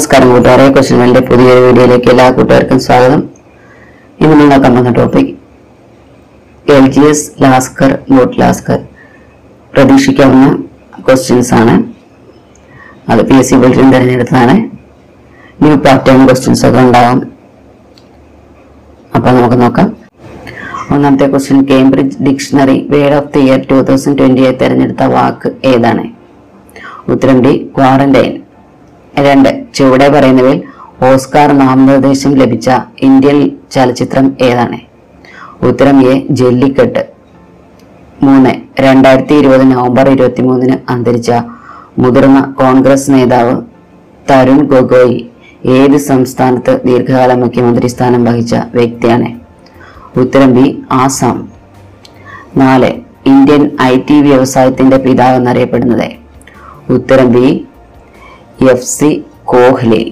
നമസ്കാരം കൂട്ടുകാരെ ക്വസ്റ്റ്യനുകളുടെ പുതിയൊരു വീഡിയോയിലേക്ക് എല്ലാ കൂട്ടുകാർക്കും സ്വാഗതം ഇന്ന് നമ്മൾ നോക്കാൻ പോകുന്ന ടോപ്പിക് എൽ ജി എസ് ലാസ്കർ ബോട്ട് ലാസ്കർ പ്രതീക്ഷിക്കാവുന്ന ക്വസ്റ്റ്യൻസ് ആണ് അത് പി എസ് സി ബുള്ളറ്റിൻ തിരഞ്ഞെടുത്തതാണ് ന്യൂ പാറ്റേൺ ക്വസ്റ്റ്യൻസ് ഒക്കെ ഉണ്ടാകും അപ്പോൾ നമുക്ക് നോക്കാം ഒന്നാമത്തെ question Cambridge dictionary word of the year two thousand ട്വന്റിയെ തിരഞ്ഞെടുത്ത വാക്ക് ഏതാണ് ഉത്തരം ഡി ക്വാറന്റൈൻ രണ്ട് ചുവടെ പറയുന്നവയിൽ ഓസ്കാർ നാമനിർദ്ദേശം ലഭിച്ച ഇന്ത്യൻ ചലച്ചിത്രം ഏതാണ് ഉത്തരം എ ജല്ലിക്കെട്ട് മൂന്ന് രണ്ടായിരത്തി ഇരുപത് നവംബർ ഇരുപത്തി മൂന്നിന് അന്തരിച്ച മുതിർന്ന കോൺഗ്രസ് നേതാവ് തരുൺ ഗൊഗോയി ഏത് സംസ്ഥാനത്ത് ദീർഘകാല മുഖ്യമന്ത്രി സ്ഥാനം വഹിച്ച വ്യക്തിയാണ് ഉത്തരം ബി ആസാം നാല് ഇന്ത്യൻ ഐ ടി വ്യവസായത്തിന്റെ പിതാവ് എന്നറിയപ്പെടുന്നത് ഉത്തരം ബി എഫ് സി കോഹ്ലി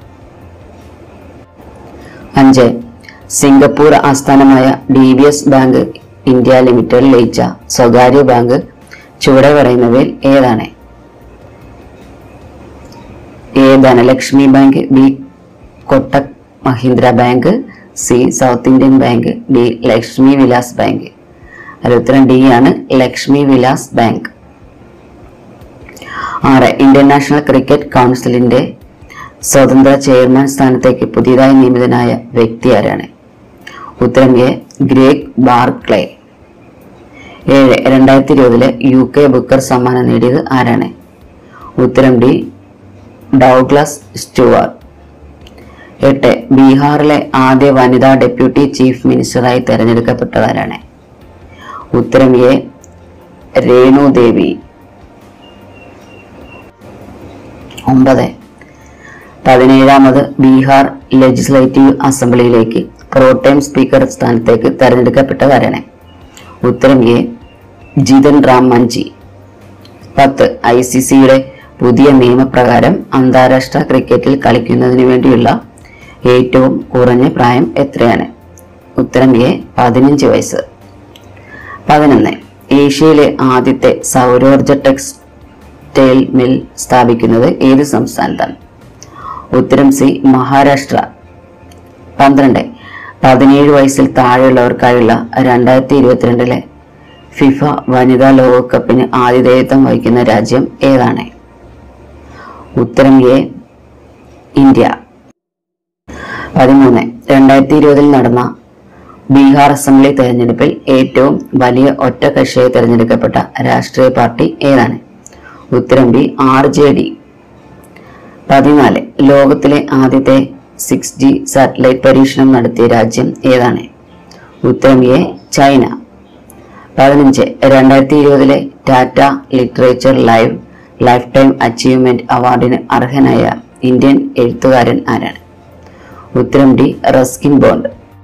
അഞ്ച് സിംഗപ്പൂർ ആസ്ഥാനമായ D B S bank India ലിമിറ്റഡിൽ ലയിച്ച സ്വകാര്യ ബാങ്ക് ചുവടെ പറയുന്നവയിൽ ഏതാണ് A Dhanalakshmi bank B Kotak Mahindra bank C south Indian bank D Lakshmi Vilas bank അതിൽ ഉത്തരം ഡി ആണ് ലക്ഷ്മി വിലാസ് ബാങ്ക് ആറ് ഇന്ത്യൻ നാഷണൽ ക്രിക്കറ്റ് കൗൺസിലിന്റെ സ്വതന്ത്ര ചെയർമാൻ സ്ഥാനത്തേക്ക് പുതിയതായി നിയമിതനായ വ്യക്തി ആരാണ് ഉത്തരം എ ഗ്രേഗ് ബാർക്ലേ ഏഴ് രണ്ടായിരത്തി ഇരുപതിലെ യു കെ ബുക്കർ സമ്മാനം നേടിയത് ആരാണ് ഉത്തരം ഡി ഡൗഗ്ലസ് സ്റ്റുവാർട്ട് എട്ട് ബീഹാറിലെ ആദ്യ വനിതാ ഡെപ്യൂട്ടി ചീഫ് മിനിസ്റ്ററായി തെരഞ്ഞെടുക്കപ്പെട്ടതാരാണ് ഉത്തരം എ രേണു ദേവി ഒമ്പത് പതിനേഴാമത് ബീഹാർ ലെജിസ്ലേറ്റീവ് അസംബ്ലിയിലേക്ക് പ്രോട്ടൈം സ്പീക്കർ സ്ഥാനത്തേക്ക് തെരഞ്ഞെടുക്കപ്പെട്ടതാരാണ് ഉത്തരം എ ജിതൻ റാം മഞ്ചി പത്ത് ഐ സി സിയുടെ പുതിയ നിയമപ്രകാരം അന്താരാഷ്ട്ര ക്രിക്കറ്റിൽ കളിക്കുന്നതിന് വേണ്ടിയുള്ള ഏറ്റവും കുറഞ്ഞ പ്രായം എത്രയാണ് ഉത്തരം എ പതിനഞ്ച് വയസ്സ് പതിനൊന്ന് ഏഷ്യയിലെ ആദ്യത്തെ സൗരോർജ ടെക്സ്റ്റൈൽ മിൽ സ്ഥാപിക്കുന്നത് ഏത് സംസ്ഥാനത്താണ് ഉത്തരം സി മഹാരാഷ്ട്ര പന്ത്രണ്ട് പതിനേഴ് വയസ്സിൽ താഴെയുള്ളവർക്കായുള്ള രണ്ടായിരത്തി ഇരുപത്തിരണ്ടിലെ ഫിഫ വനിതാ ലോകകപ്പിന് ആതിഥേയത്വം വഹിക്കുന്ന രാജ്യം ഏതാണ് ഉത്തരം എ ഇന്ത്യ പതിമൂന്ന് രണ്ടായിരത്തി ഇരുപതിൽ നടന്ന ബീഹാർ അസംബ്ലി തെരഞ്ഞെടുപ്പിൽ ഏറ്റവും വലിയ ഒറ്റ കക്ഷിയായി തെരഞ്ഞെടുക്കപ്പെട്ട രാഷ്ട്രീയ പാർട്ടി ഏതാണ് ഉത്തരം ബി ആർ ജെ ഡി പതിനാല് ലോകത്തിലെ ആദ്യത്തെ സിക്സ് ജി സാറ്റലൈറ്റ് പരീക്ഷണം നടത്തിയ രാജ്യം ഏതാണ് ഉത്തരം എ ചൈന പതിനഞ്ച് രണ്ടായിരത്തി ഇരുപതിലെ Tata literature live lifetime achievement അവാർഡിന് അർഹനായ ഇന്ത്യൻ എഴുത്തുകാരൻ ആരാണ് ഉത്തരം ഡി റസ്കിൻ ബോണ്ട്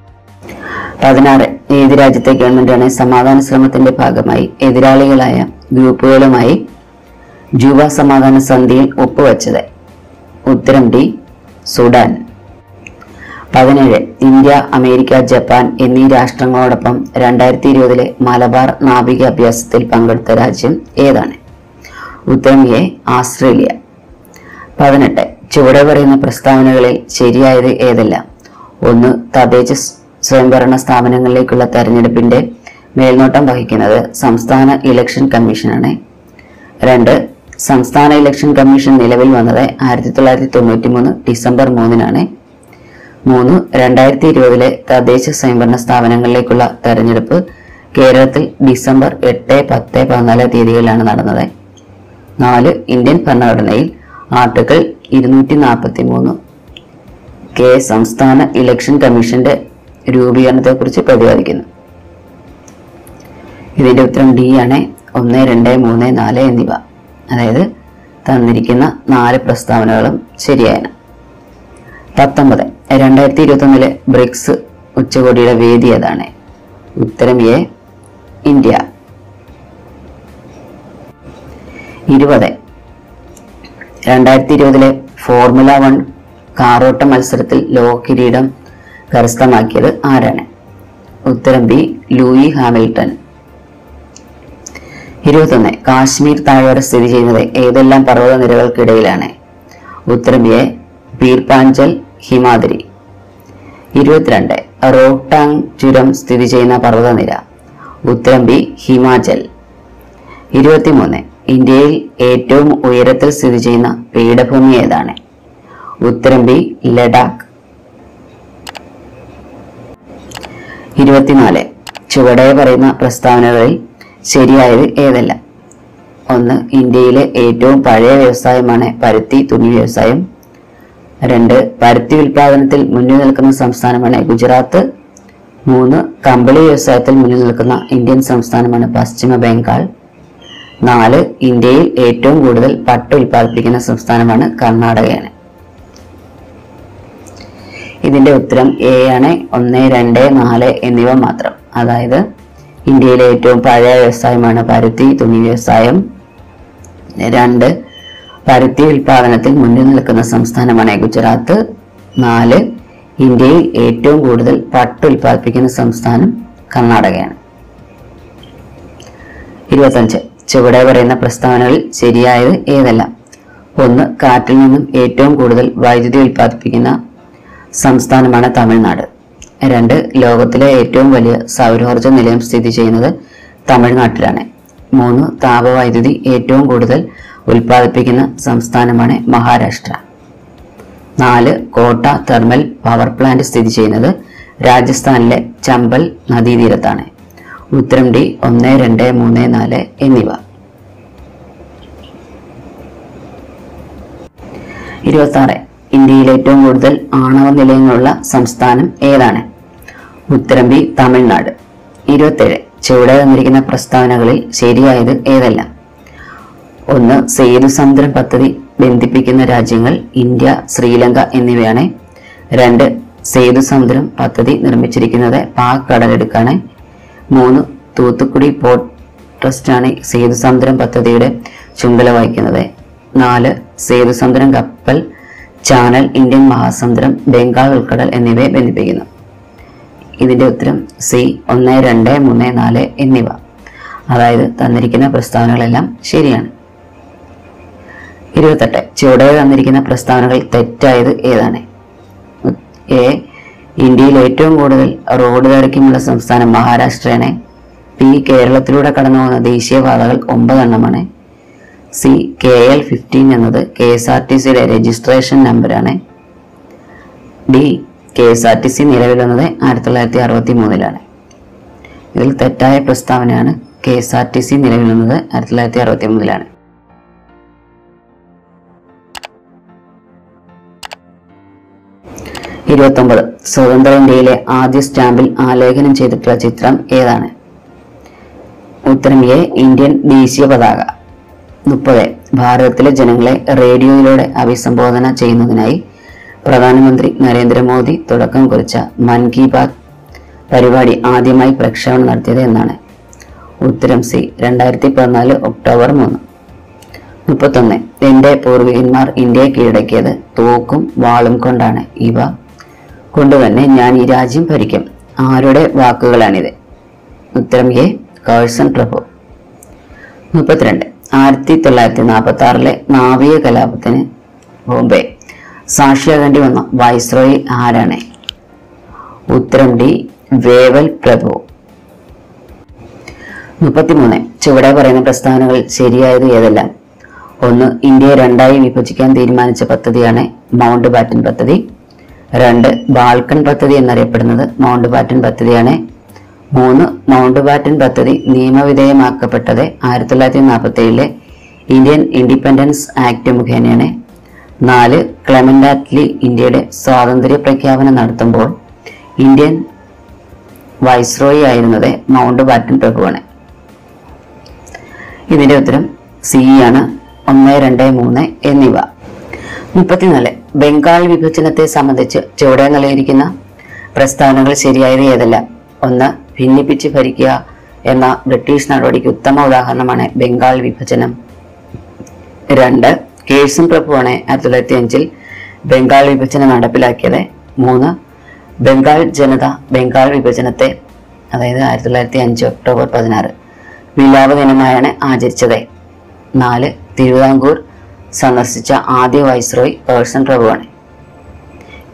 പതിനാറ് ഏത് രാജ്യത്തെ ഗവൺമെന്റാണ് സമാധാന ശ്രമത്തിന്റെ ഭാഗമായി എതിരാളികളായ ഗ്രൂപ്പുകളുമായി ജൂബ സമാധാന സന്ധിയിൽ ഒപ്പുവെച്ചത് ഉത്തരം ഡി സുഡാൻ പതിനേഴ് ഇന്ത്യ അമേരിക്ക ജപ്പാൻ എന്നീ രാഷ്ട്രങ്ങളോടൊപ്പം രണ്ടായിരത്തി ഇരുപതിലെ മലബാർ നാവിക അഭ്യാസത്തിൽ പങ്കെടുത്ത രാജ്യം ഏതാണ് ഉത്തരം എ ആസ്ട്രേലിയ പതിനെട്ട് ചുവടെ പറയുന്ന പ്രസ്താവനകളിൽ ശരിയായത് ഏതെല്ലാം ഒന്ന് തദ്ദേശ സ്വയംഭരണ സ്ഥാപനങ്ങളിലേക്കുള്ള തെരഞ്ഞെടുപ്പിന്റെ മേൽനോട്ടം വഹിക്കുന്നത് സംസ്ഥാന ഇലക്ഷൻ കമ്മീഷനാണ് രണ്ട് സംസ്ഥാന ഇലക്ഷൻ കമ്മീഷൻ നിലവിൽ വന്നത് ആയിരത്തി തൊള്ളായിരത്തി തൊണ്ണൂറ്റി മൂന്ന് ഡിസംബർ മൂന്നിനാണ് മൂന്ന് രണ്ടായിരത്തി ഇരുപതിലെ തദ്ദേശ സ്വയംഭരണ സ്ഥാപനങ്ങളിലേക്കുള്ള തെരഞ്ഞെടുപ്പ് കേരളത്തിൽ ഡിസംബർ എട്ട് പത്ത് പതിനാല് തീയതികളിലാണ് നടന്നത് നാല് ഇന്ത്യൻ ഭരണഘടനയിൽ ആർട്ടിക്കിൾ ഇരുന്നൂറ്റി നാൽപ്പത്തി മൂന്ന് കെ സംസ്ഥാന ഇലക്ഷൻ കമ്മീഷന്റെ രൂപീകരണത്തെക്കുറിച്ച് പ്രതിപാദിക്കുന്നു ഇതിന്റെ ഉത്തരം ഡി ആണ് ഒന്ന് രണ്ട് മൂന്ന് നാല് എന്നിവ അതായത് തന്നിരിക്കുന്ന നാല് പ്രസ്താവനകളും ശരിയാണ് പത്തൊമ്പത് രണ്ടായിരത്തി ഇരുപത്തൊന്നിലെ ബ്രിക്സ് ഉച്ചകോടിയുടെ വേദി ഏതാണ് ഉത്തരം എ ഇന്ത്യ ഇരുപത് രണ്ടായിരത്തി ഇരുപതിലെ ഫോർമുല വൺ കാറോട്ട മത്സരത്തിൽ ലോക കിരീടം കരസ്ഥമാക്കിയത് ആരാണ് ഉത്തരം ബി ലൂയി ഹാമിൽട്ടൺ ഇരുപത്തൊന്ന് കാശ്മീർ താഴ്വര സ്ഥിതി ചെയ്യുന്നത് ഏതെല്ലാം പർവ്വത നിരകൾക്കിടയിലാണ് ഉത്തരം എ പീർപ്പാഞ്ചൽ ഹിമാദ്രി ഇരുപത്തിരണ്ട് റോഹ്ടാങ് ചുരം സ്ഥിതി ചെയ്യുന്ന പർവ്വതനിര ഉത്തരം ബി ഹിമാചൽ ഇരുപത്തിമൂന്ന് ഇന്ത്യയിൽ ഏറ്റവും ഉയരത്തിൽ സ്ഥിതി ചെയ്യുന്ന പീഠഭൂമി ഏതാണ് ഉത്തരം ബി ലഡാക്ക് ഇരുപത്തിനാല് ചുവടെ പറയുന്ന പ്രസ്താവനകളിൽ ശരിയായത് ഏതെല്ലാം ഒന്ന് ഇന്ത്യയിലെ ഏറ്റവും പഴയ വ്യവസായമാണ് പരുത്തി തുണി വ്യവസായം രണ്ട് പരുത്തി ഉൽപാദനത്തിൽ മുന്നിൽ നിൽക്കുന്ന സംസ്ഥാനമാണ് ഗുജറാത്ത് മൂന്ന് കമ്പിളി വ്യവസായത്തിൽ മുന്നിൽ നിൽക്കുന്ന ഇന്ത്യൻ സംസ്ഥാനമാണ് പശ്ചിമ ബംഗാൾ നാല് ഇന്ത്യയിൽ ഏറ്റവും കൂടുതൽ പട്ട് ഉൽപ്പാദിപ്പിക്കുന്ന സംസ്ഥാനമാണ് കർണാടകയാണ് ഇതിന്റെ ഉത്തരം എ ആണ് ഒന്ന് രണ്ട് നാല് എന്നിവ മാത്രം അതായത് ഇന്ത്യയിലെ ഏറ്റവും പഴയ വ്യവസായമാണ് പരുത്തി തുണി വ്യവസായം രണ്ട് പരുത്തി ഉൽപാദനത്തിൽ മുന്നിൽ നിൽക്കുന്ന സംസ്ഥാനമാണ് ഗുജറാത്ത് നാല് ഇന്ത്യയിൽ ഏറ്റവും കൂടുതൽ പട്ട് ഉൽപ്പാദിപ്പിക്കുന്ന സംസ്ഥാനം കർണാടകയാണ് ഇരുപത്തഞ്ച് ചുവടെ പറയുന്ന പ്രസ്താവനകളിൽ ശരിയായത് ഏതെല്ലാം ഒന്ന് കാറ്റിൽ നിന്നും ഏറ്റവും കൂടുതൽ വൈദ്യുതി ഉൽപ്പാദിപ്പിക്കുന്ന സംസ്ഥാനമാണ് തമിഴ്നാട് രണ്ട് ലോകത്തിലെ ഏറ്റവും വലിയ സൗരോർജ്ജ നിലയം സ്ഥിതി ചെയ്യുന്നത് തമിഴ്നാട്ടിലാണ് മൂന്ന് താപവൈദ്യുതി ഏറ്റവും കൂടുതൽ ഉൽപ്പാദിപ്പിക്കുന്ന സംസ്ഥാനമാണ് മഹാരാഷ്ട്ര നാല് കോട്ട തെർമൽ പവർ പ്ലാന്റ് സ്ഥിതി ചെയ്യുന്നത് രാജസ്ഥാനിലെ ചമ്പൽ നദീതീരത്താണ് ഉത്തരം ഡി ഒന്ന് രണ്ട് മൂന്ന് നാല് എന്നിവ ഇരുപത്തി ആറ് ഇന്ത്യയിൽ ഏറ്റവും കൂടുതൽ ആണവ നിലയങ്ങളുള്ള സംസ്ഥാനം ഏതാണ് ഉത്തരം ബി തമിഴ്നാട് ഇരുപത്തേഴ് ചുവടെ തന്നിരിക്കുന്ന പ്രസ്താവനകളിൽ ശരിയായത് ഏതെല്ലാം ഒന്ന് സേതുസമുദ്രം പദ്ധതി ബന്ധിപ്പിക്കുന്ന രാജ്യങ്ങൾ ഇന്ത്യ ശ്രീലങ്ക എന്നിവയാണ് രണ്ട് സേതുസമുദ്രം പദ്ധതി നിർമ്മിച്ചിരിക്കുന്നത് പാക് കടലെടുക്കാണ് മൂന്ന് തൂത്തുക്കുടി പോർട്ട് ട്രസ്റ്റാണ് സേതുസമുദ്രം പദ്ധതിയുടെ ചുമതല വഹിക്കുന്നത് നാല് സേതുസമുദ്രം കപ്പൽ ചാനൽ ഇന്ത്യൻ മഹാസമുദ്രം ബംഗാൾ ഉൾക്കടൽ എന്നിവയെ ബന്ധിപ്പിക്കുന്നു ഇതിന്റെ ഉത്തരം സി ഒന്ന് രണ്ട് മൂന്ന് നാല് എന്നിവ അതായത് തന്നിരിക്കുന്ന പ്രസ്താവനകളെല്ലാം ശരിയാണ് ഇരുപത്തെട്ട് ചുവടെ തന്നിരിക്കുന്ന പ്രസ്താവനകൾ തെറ്റായത് ഏതാണ് എ ഇന്ത്യയിൽ ഏറ്റവും കൂടുതൽ റോഡ് ദൈർഘ്യമുള്ള സംസ്ഥാനം മഹാരാഷ്ട്രയാണ് പി കേരളത്തിലൂടെ കടന്നു പോകുന്ന ദേശീയപാതകൾ ഒമ്പതെണ്ണമാണ് സി കെ എൽ ഫിഫ്റ്റീൻ എന്നത് കെ എസ് ആർ ടി സിയുടെ രജിസ്ട്രേഷൻ നമ്പറാണ് D K S R T C നിലവിൽ വന്നത് ആയിരത്തി തൊള്ളായിരത്തി അറുപത്തി മൂന്നിലാണ് ഇതിൽ തെറ്റായ പ്രസ്താവനയാണ് K S R T C നിലവിൽ വന്നത് ആയിരത്തി തൊള്ളായിരത്തി അറുപത്തി മൂന്നിലാണ് ഇരുപത്തൊമ്പത് സ്വതന്ത്ര ഇന്ത്യയിലെ ആദ്യ സ്റ്റാമ്പിൽ ആലേഖനം ചെയ്തിട്ടുള്ള ചിത്രം ഏതാണ് ഉത്തരം എ ഇന്ത്യൻ ദേശീയ പതാക മുപ്പത് ഭാരതത്തിലെ ജനങ്ങളെ റേഡിയോയിലൂടെ അഭിസംബോധന ചെയ്യുന്നതിനായി പ്രധാനമന്ത്രി നരേന്ദ്രമോദി തുടക്കം കുറിച്ച മൻ കി ബാത് പരിപാടി ആദ്യമായി പ്രക്ഷേപണം നടത്തിയത് എന്നാണ് ഉത്തരം സി രണ്ടായിരത്തി പതിനാല് ഒക്ടോബർ മൂന്ന് മുപ്പത്തൊന്ന് എന്റെ പൂർവികന്മാർ ഇന്ത്യയെ കീഴടക്കിയത് തോക്കും വാളും കൊണ്ടാണ് ഇവ കൊണ്ടുതന്നെ ഞാൻ ഈ രാജ്യം ഭരിക്കും ആരുടെ വാക്കുകളാണിത് ഉത്തരം എ കേഴ്സൺ പ്രഭു മുപ്പത്തിരണ്ട് ആയിരത്തി തൊള്ളായിരത്തി നാൽപ്പത്തി ആറിലെ നാവിക കലാപത്തിന് ബോംബെ സാക്ഷിയാകേണ്ടി വന്ന വൈസ്രോയി ആരാണ് ഉത്തരം ഡി വേവൽ പ്രഭു മുപ്പത്തിമൂന്ന് ചുവടെ പറയുന്ന പ്രസ്താവനകൾ ശരിയായത് ഏതെല്ലാം ഒന്ന് ഇന്ത്യയെ രണ്ടായി വിഭജിക്കാൻ തീരുമാനിച്ച പദ്ധതിയാണ് മൗണ്ട് ബാറ്റൻ പദ്ധതി രണ്ട് ബാൾക്കൺ പദ്ധതി എന്നറിയപ്പെടുന്നത് മൗണ്ട് ബാറ്റൻ പദ്ധതിയാണ് മൂന്ന് മൗണ്ട് ബാറ്റൻ പദ്ധതി നിയമവിധേയമാക്കപ്പെട്ടത് ആയിരത്തി തൊള്ളായിരത്തി നാൽപ്പത്തി ഏഴിലെ ഇന്ത്യൻ ഇൻഡിപെൻഡൻസ് ആക്ട് മുഖേനയാണ് നാല് ക്ലെമന്റ് ആറ്റ്ലി ഇന്ത്യയുടെ സ്വാതന്ത്ര്യ പ്രഖ്യാപനം നടത്തുമ്പോൾ ഇന്ത്യൻ വൈസ്രോയി ആയിരുന്നത് മൗണ്ട് ബാറ്റൻ പ്രഭുവാണ് ഇതിന്റെ ഉത്തരം സി ആണ് ഒന്ന് രണ്ട് മൂന്ന് എന്നിവ മുപ്പത്തിനാല് ബംഗാൾ വിഭജനത്തെ സംബന്ധിച്ച് ചുവടെ നൽകിയിരിക്കുന്ന പ്രസ്താവനകൾ ശരിയായത് ഏതെല്ലാം ഒന്ന് ഭിന്നിപ്പിച്ച് ഭരിക്കുക എന്ന ബ്രിട്ടീഷ് നടപടിക്ക് ഉത്തമ ഉദാഹരണമാണ് ബംഗാൾ വിഭജനം രണ്ട് കേഴ്സൺ പ്രഭുവാണ് ആയിരത്തി തൊള്ളായിരത്തി അഞ്ചിൽ ബംഗാൾ വിഭജനം നടപ്പിലാക്കിയത് മൂന്ന് ബംഗാൾ ജനത ബംഗാൾ വിഭജനത്തെ അതായത് ആയിരത്തി തൊള്ളായിരത്തി അഞ്ച് ഒക്ടോബർ പതിനാറ് വിലാപ ദിനമായാണ് ആചരിച്ചത് നാല് തിരുവിതാംകൂർ സന്ദർശിച്ച ആദ്യ വൈസ്രോയ് പേഴ്സൺ പ്രഭുവാണ്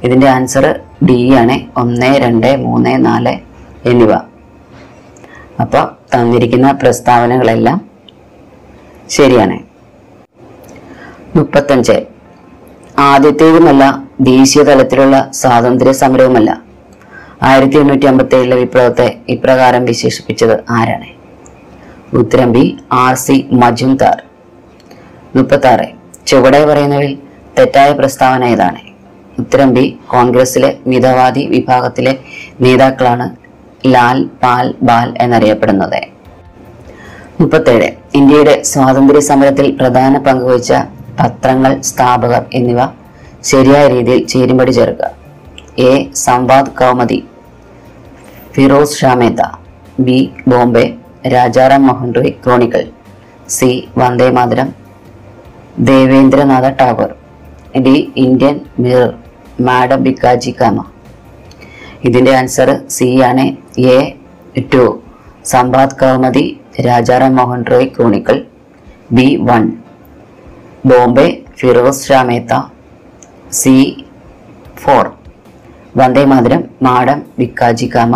ഇതിന്റെ ആൻസർ ഡി ആണ് ഒന്ന് രണ്ട് മൂന്ന് നാല് എന്നിവ അപ്പോൾ തന്നിരിക്കുന്ന പ്രസ്താവനകളെല്ലാം ശരിയാണ് മുപ്പത്തഞ്ച് ആദ്യത്തേതുമല്ല ദേശീയ തലത്തിലുള്ള സ്വാതന്ത്ര്യ സമരവുമല്ല ആയിരത്തി എണ്ണൂറ്റി അമ്പത്തി ഏഴിലെ വിപ്ലവത്തെ ഇപ്രകാരം വിശേഷിപ്പിച്ചത് ആരാണ് ഉത്തരം ബി ആർ സി മജുംദാർ മുപ്പത്തി ആറ് ചുവടെ പറയുന്നവയിൽ തെറ്റായ പ്രസ്താവന ഏതാണ് ഉത്തരം ബി കോൺഗ്രസിലെ മിതവാദി വിഭാഗത്തിലെ നേതാക്കളാണ് ലാൽ പാൽ ബാൽ എന്നറിയപ്പെടുന്നത് മുപ്പത്തേഴ് ഇന്ത്യയുടെ സ്വാതന്ത്ര്യ സമരത്തിൽ പ്രധാന പങ്കുവഹിച്ച പത്രങ്ങൾ സ്ഥാപകർ എന്നിവ ശരിയായ രീതിയിൽ ചേരുംപടി ചേർക്കുക A Samvad Kaumudi Firoz Shah Mehta B Bombay Rajaram Mohan Roy chronicle C Vande Mataram Debendranath Tagore D Indian mirror madam Bhikaji Cama ഇതിന്റെ ആൻസർ സി ആണ് A two Samvad Kaumudi Rajaram Mohan Roy chronicle B one Bombay Firoz Shah Mehta C four Vande Mataram madam Bhikaji Cama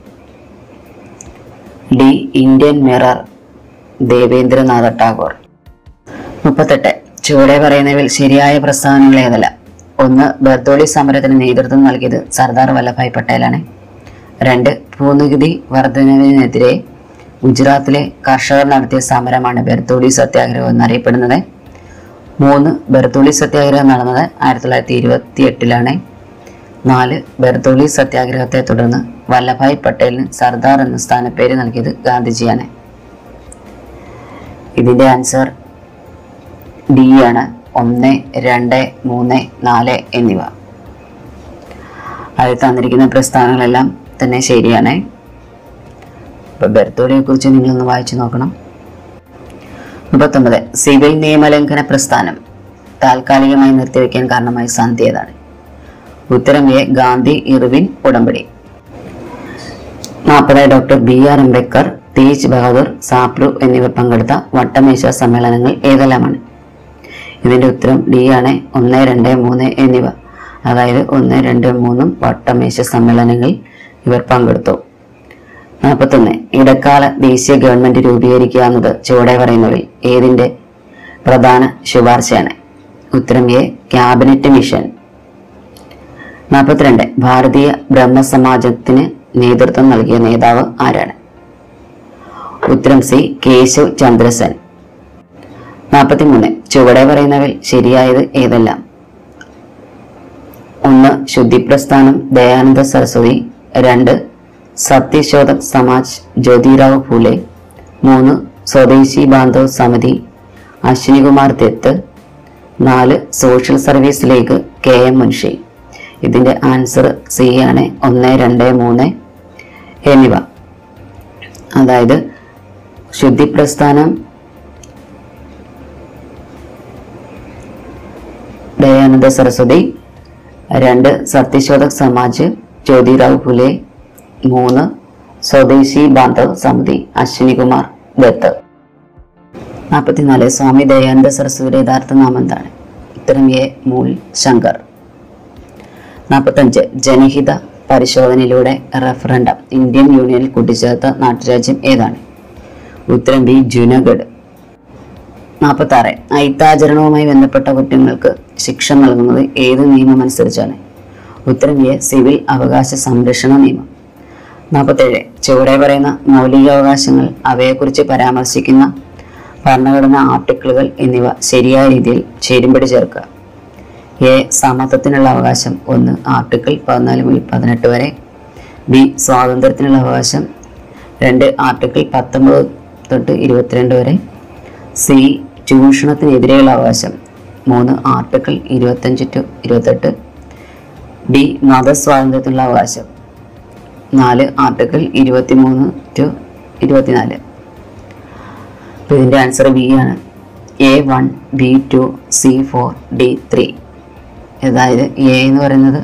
D Indian mirror Debendranath Tagore മുപ്പത്തെട്ട് ചുവടെ പറയുന്നവയിൽ ശരിയായ പ്രസ്താവനകൾ ഏതല്ല ഒന്ന് ബർദോളി സമരത്തിന് നേതൃത്വം നൽകിയത് സർദാർ വല്ലഭായ് പട്ടേലാണ് രണ്ട് ഭൂനികുതി വർധനവിനെതിരെ ഗുജറാത്തിലെ കർഷകർ നടത്തിയ സമരമാണ് ബർദോളി സത്യാഗ്രഹം എന്നറിയപ്പെടുന്നത് മൂന്ന് ബർദോളി സത്യാഗ്രഹം നടന്നത് ആയിരത്തി തൊള്ളായിരത്തി ഇരുപത്തി എട്ടിലാണ് നാല് ബർദോളി സത്യാഗ്രഹത്തെ തുടർന്ന് വല്ലഭായ് പട്ടേലിന് സർദാർ എന്ന സ്ഥാനപ്പേര് നൽകിയത് ഗാന്ധിജിയാണ് ഇതിന്റെ ആൻസർ ഡി ആണ് ഒന്ന് രണ്ട് മൂന്ന് നാല് എന്നിവ അതിൽ തന്നിരിക്കുന്ന പ്രസ്താവനകളെല്ലാം തന്നെ ശരിയാണ് ഇപ്പൊ ബർത്തോളിയെ കുറിച്ച് നിങ്ങളൊന്ന് വായിച്ചു നോക്കണം മുപ്പത്തൊമ്പത് സിവിൽ നിയമലംഘന പ്രസ്ഥാനം താൽക്കാലികമായി നിർത്തിവെക്കാൻ കാരണമായ സന്ധി ഏതാണ് ഉത്തരം എ ഗാന്ധി ഇർവിൻ ഉടമ്പടി നാൽപ്പത് doctor B R Ambedkar Tej Bahadur Sapru എന്നിവർ പങ്കെടുത്ത വട്ടമേശ സമ്മേളനങ്ങൾ ഏതെല്ലാമാണ് ഇതിന്റെ ഉത്തരം ഡി ആണ് ഒന്ന് രണ്ട് മൂന്ന് എന്നിവ അതായത് ഒന്ന് രണ്ട് മൂന്നും വട്ടമേശ സമ്മേളനങ്ങളിൽ ഇവർ പങ്കെടുത്തു നാൽപ്പത്തൊന്ന് ഇടക്കാല ദേശീയ ഗവൺമെന്റ് രൂപീകരിക്കുക എന്നത് ചുവടെ പറയുന്നവയിൽ ഏതിന്റെ പ്രധാന ശുപാർശയാണ് ഉത്തരം എ ക്യാബിനറ്റ് മിഷൻ നാൽപ്പത്തിരണ്ട് ഭാരതീയ ബ്രഹ്മസമാജത്തിന് നേതൃത്വം നൽകിയ നേതാവ് ആരാണ് ഉത്തരം സി കേശവ് ചന്ദ്രസൻ നാൽപ്പത്തിമൂന്ന് ചുവടെ പറയുന്നവയിൽ ശരിയായത് ഏതെല്ലാം ഒന്ന് ശുദ്ധി പ്രസ്ഥാനം ദയാനന്ദ സരസ്വതി രണ്ട് സത്യശോധക് സമാജ് ജ്യോതിറാവ് ഫൂലെ മൂന്ന് സ്വദേശി ബാന്ധവ് സമിതി അശ്വിനികുമാർ ദത്ത് നാല് social service league K M Munshi ഇതിന്റെ ആൻസർ സി ആണ് ഒന്ന് രണ്ട് മൂന്ന് എന്നിവ അതായത് ശുദ്ധി പ്രസ്ഥാനം ദയാനന്ദ സരസ്വതി രണ്ട് സത്യശോധക് സമാജ് ജ്യോതിറാവ് ഫുലെ മൂന്ന് സ്വദേശി ബാന്ധവ് സമിതി അശ്വിനികുമാർ ദത്ത് നാൽപ്പത്തിനാല് സ്വാമി ദയാനന്ദ സരസ്വതിയുടെ യഥാർത്ഥ നാമം എന്താണ് ഉത്തരം എ മൂൽ ശങ്കർ നാൽപ്പത്തഞ്ച് ജനഹിത പരിശോധനയിലൂടെ റഫറണ്ടം ഇന്ത്യൻ യൂണിയനിൽ കൂട്ടിച്ചേർത്ത നാട്ടുരാജ്യം ഏതാണ് ഉത്തരം ബി ജുനഗഡ് നാൽപ്പത്തി ആറ് അയിത്താചരണവുമായി ബന്ധപ്പെട്ട കുറ്റങ്ങൾക്ക് ശിക്ഷ നൽകുന്നത് ഏത് നിയമം അനുസരിച്ചാണ് ഉത്തരം എ സിവിൽ അവകാശ സംരക്ഷണ നിയമം നാൽപ്പത്തേഴ് ചുവടെ പറയുന്ന മൗലികാവകാശങ്ങൾ അവയെക്കുറിച്ച് പരാമർശിക്കുന്ന ഭരണഘടനാ ആർട്ടിക്കിളുകൾ എന്നിവ ശരിയായ രീതിയിൽ ചേരുംപടി ചേർക്കുക എ സമത്വത്തിനുള്ള അവകാശം ഒന്ന് ആർട്ടിക്കിൾ പതിനാല് മുതൽ പതിനെട്ട് വരെ ബി സ്വാതന്ത്ര്യത്തിനുള്ള അവകാശം രണ്ട് ആർട്ടിക്കിൾ പത്തൊമ്പത് തൊട്ട് ഇരുപത്തിരണ്ട് വരെ സി ചൂഷണത്തിനെതിരെയുള്ള അവകാശം മൂന്ന് ആർട്ടിക്കിൾ ഇരുപത്തഞ്ച് ടു ഇരുപത്തെട്ട് ഡി മതസ്വാതന്ത്ര്യത്തിനുള്ള അവകാശം നാല് ആർട്ടിക്കിൾ ഇരുപത്തിമൂന്ന് ടു ഇരുപത്തിനാല് അപ്പോൾ ഇതിൻ്റെ ആൻസർ ബി ആണ് A one B two C four D three അതായത് എ എന്ന് പറയുന്നത്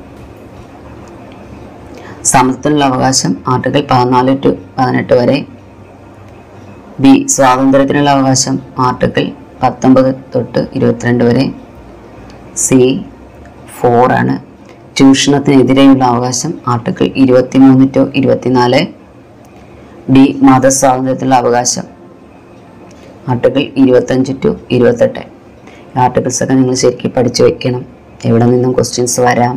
സമത്വത്തിനുള്ള അവകാശം ആർട്ടിക്കിൾ പതിനാല് ടു പതിനെട്ട് വരെ ബി സ്വാതന്ത്ര്യത്തിനുള്ള അവകാശം ആർട്ടിക്കിൾ പത്തൊമ്പത് തൊട്ട് ഇരുപത്തിരണ്ട് വരെ സി ഫോർ ആണ് ചൂഷണത്തിനെതിരെയുള്ള അവകാശം ആർട്ടിക്കിൾ ഇരുപത്തിമൂന്ന് ടു ഇരുപത്തിനാല് ഡി മതസ്വാതന്ത്ര്യത്തിലുള്ള അവകാശം ആർട്ടിക്കിൾ ഇരുപത്തഞ്ച് ടു ഇരുപത്തെട്ട് ആർട്ടിക്കിൾസ് ഒക്കെ നിങ്ങൾ ശരിക്കും പഠിച്ചു വെക്കണം എവിടെ നിന്നും ക്വസ്റ്റ്യൻസ് വരാം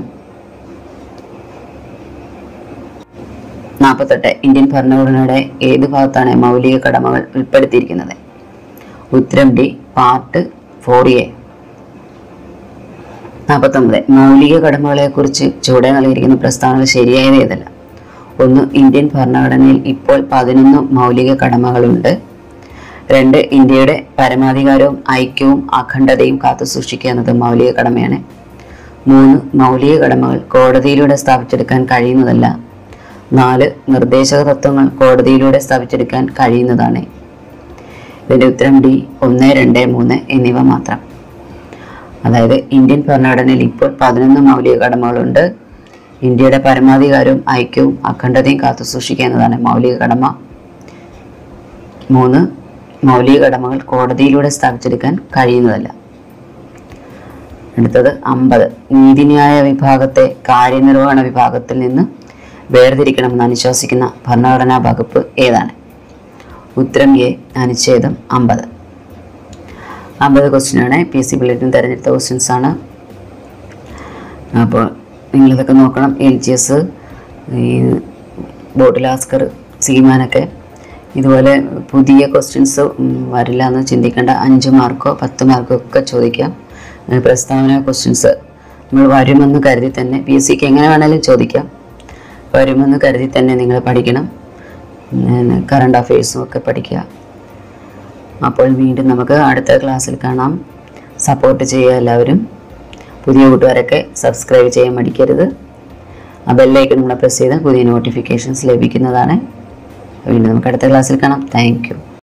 നാൽപ്പത്തെട്ട് ഇന്ത്യൻ ഭരണഘടനയുടെ ഏത് ഭാഗത്താണ് മൗലിക കടമകൾ ഉൾപ്പെടുത്തിയിരിക്കുന്നത് ഉത്തരം ഡി പാർട്ട് ഫോർ എ നാൽപ്പത്തൊമ്പത് മൗലിക കടമകളെക്കുറിച്ച് ചുവടെ നൽകിയിരിക്കുന്ന പ്രസ്താവനകൾ ശരിയായത് ഏതല്ല ഒന്ന് ഇന്ത്യൻ ഭരണഘടനയിൽ ഇപ്പോൾ പതിനൊന്ന് മൗലിക കടമകളുണ്ട് രണ്ട് ഇന്ത്യയുടെ പരമാധികാരവും ഐക്യവും അഖണ്ഡതയും കാത്തു സൂക്ഷിക്കുക എന്നത് മൗലിക കടമയാണ് മൂന്ന് മൗലിക കടമകൾ കോടതിയിലൂടെ സ്ഥാപിച്ചെടുക്കാൻ കഴിയുന്നതല്ല നാല് നിർദ്ദേശക തത്വങ്ങൾ കോടതിയിലൂടെ സ്ഥാപിച്ചെടുക്കാൻ കഴിയുന്നതാണ് ഇതിന്റെ ഉത്തരം ഡി ഒന്ന് രണ്ട് മൂന്ന് എന്നിവ മാത്രം അതായത് ഇന്ത്യൻ ഭരണഘടനയിൽ ഇപ്പോൾ പതിനൊന്ന് മൗലിക കടമകളുണ്ട് ഇന്ത്യയുടെ പരമാധികാരവും ഐക്യവും അഖണ്ഡതയും കാത്തു സൂക്ഷിക്കുക എന്നതാണ് മൗലിക കടമ മൂന്ന് മൗലിക കടമകൾ കോടതിയിലൂടെ സ്ഥാപിച്ചെടുക്കാൻ കഴിയുന്നതല്ല അടുത്തത് അമ്പത് നീതിന്യായ വിഭാഗത്തെ കാര്യനിർവഹണ വിഭാഗത്തിൽ നിന്ന് വേർതിരിക്കണമെന്ന് അനുശാസിക്കുന്ന ഭരണഘടനാ വകുപ്പ് ഏതാണ് ഉത്തരം എ അനുച്ഛേദം അമ്പത് അമ്പത് ക്വസ്റ്റ്യൻ ആണ് പി എസ് സി ബുള്ളറ്റിൻ തിരഞ്ഞെടുത്ത ക്വസ്റ്റ്യൻസ് ആണ് അപ്പോൾ നിങ്ങളിതൊക്കെ നോക്കണം എൽ ജി എസ് ഈ ബോട്ടിലാസ്കർ സീമാനൊക്കെ ഇതുപോലെ പുതിയ ക്വസ്റ്റ്യൻസ് വരില്ല എന്ന് ചിന്തിക്കേണ്ട അഞ്ച് മാർക്കോ പത്ത് മാർക്കോ ഒക്കെ ചോദിക്കാം ഏഹ് പ്രസ്താവന ക്വസ്റ്റ്യൻസ് നമ്മൾ വരുമെന്ന് കരുതി തന്നെ പി എസ് സിക്ക് എങ്ങനെ വേണേലും ചോദിക്കാം വരുമെന്ന് കരുതി തന്നെ നിങ്ങൾ പഠിക്കണം കറണ്ട് അഫയേഴ്സും ഒക്കെ പഠിക്കുക അപ്പോൾ വീണ്ടും നമുക്ക് അടുത്ത ക്ലാസ്സിൽ കാണാം സപ്പോർട്ട് ചെയ്യുക എല്ലാവരും പുതിയ കൂട്ടുകാരൊക്കെ സബ്സ്ക്രൈബ് ചെയ്യാൻ മടിക്കരുത് ആ ബെല്ലൈക്കൺ നമ്മൾ പ്രസ് ചെയ്താൽ പുതിയ നോട്ടിഫിക്കേഷൻസ് ലഭിക്കുന്നതാണ് വീണ്ടും നമുക്ക് അടുത്ത ക്ലാസ്സിൽ കാണാം താങ്ക്